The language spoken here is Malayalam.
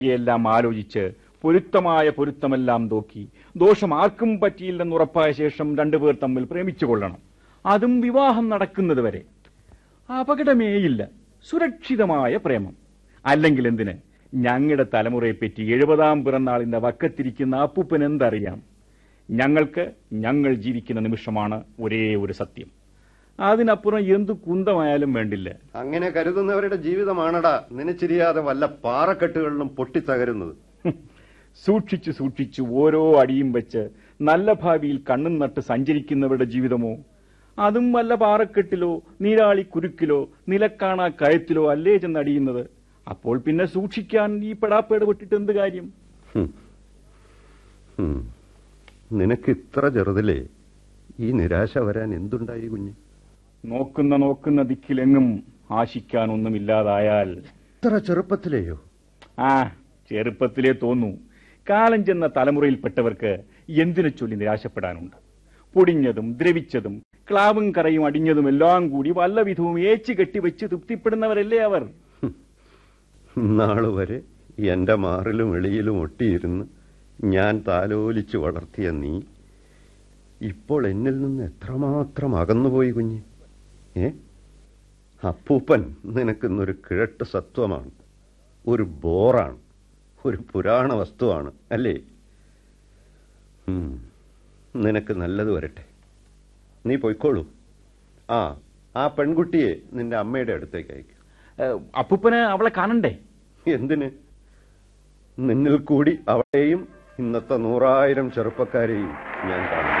എല്ലാം ആലോചിച്ച് പൊരുത്തമായ പൊരുത്തമെല്ലാം നോക്കി ദോഷം ആർക്കും പറ്റിയില്ലെന്ന് ഉറപ്പായ ശേഷം രണ്ടുപേർ തമ്മിൽ പ്രേമിച്ചു കൊള്ളണം അതും വിവാഹം നടക്കുന്നത് വരെ അപകടമേയില്ല സുരക്ഷിതമായ പ്രേമം അല്ലെങ്കിൽ എന്തിന് ഞങ്ങളുടെ തലമുറയെപ്പറ്റി എഴുപതാം പിറന്നാളിന്റെ വക്കത്തിരിക്കുന്ന അപ്പൂപ്പൻ എന്തറിയാം ഞങ്ങൾക്ക് ഞങ്ങൾ ജീവിക്കുന്ന നിമിഷമാണ് ഒരേ ഒരു സത്യം അതിനപ്പുറം എന്തു കുന്തമായാലും വേണ്ടില്ല അങ്ങനെ കരുതുന്നവരുടെ ജീവിതമാണടാ നനച്ചിരിയാതെ വല്ല പാറക്കെട്ടുകളിലും പൊട്ടിത്തകരുന്നത് ഹും. സൂക്ഷിച്ചു സൂക്ഷിച്ചു ഓരോ അടിയും വെച്ച് നല്ല ഭാവിയിൽ കണ്ണും നട്ട് സഞ്ചരിക്കുന്നവരുടെ ജീവിതമോ അതും വല്ല പാറക്കെട്ടിലോ നീരാളി കുരുക്കിലോ നിലക്കാണാ കയത്തിലോ അല്ലേ ചെന്നടിയുന്നത് അപ്പോൾ പിന്നെ സൂക്ഷിക്കാൻ ഈ പെടാപ്പേട് പെട്ടിട്ട് എന്ത് കാര്യം ഹും. ഹും. നിനക്ക് ഇത്ര ചെറുതിലേ ഈ നിരാശ വരാൻ എന്തുണ്ടായി കുഞ്ഞ് നോക്കുന്ന നോക്കുന്ന ദിക്കിലെങ്ങും ആശിക്കാനൊന്നുമില്ലാതായാൽ ഇത്ര ചെറുപ്പത്തിലെയോ ആ ചെറുപ്പത്തിലേ തോന്നൂ കാലം ചെന്ന തലമുറയിൽപ്പെട്ടവർക്ക് എന്തിനു ചൊല്ലി നിരാശപ്പെടാനുണ്ട് പൊടിഞ്ഞതും ദ്രവിച്ചതും ക്ലാവും കറയും അടിഞ്ഞതും എല്ലാം കൂടി വല്ല വിധവും ഏച്ചു കെട്ടിവെച്ച് തൃപ്തിപ്പെടുന്നവരല്ലേ അവർ നാള് വരെ എന്റെ മാറിലും എളിയിലും ഒട്ടിയിരുന്ന് ഞാൻ താലോലിച്ചു വളർത്തിയ നീ ഇപ്പോൾ എന്നിൽ നിന്ന് എത്രമാത്രം അകന്നുപോയി കുഞ്ഞ് ഏ അപ്പൂപ്പൻ നിനക്കിന്നൊരു കിഴട്ട് സത്വമാണ് ഒരു ബോറാണ് ഒരു പുരാണ വസ്തുവാണ് അല്ലേ ഉം. നിനക്ക് നല്ലത് വരട്ടെ നീ പൊയ്ക്കോളൂ ആ ആ പെൺകുട്ടിയെ നിന്റെ അമ്മയുടെ അടുത്തേക്ക് അയക്കും ഏഹ്, അപ്പൂപ്പന് അവളെ കാണണ്ടേ എന്തിന് നിന്നിൽ കൂടി അവളെയും ഇന്നത്തെ നൂറായിരം ചെറുപ്പക്കാരെയും ഞാൻ കാണുന്നു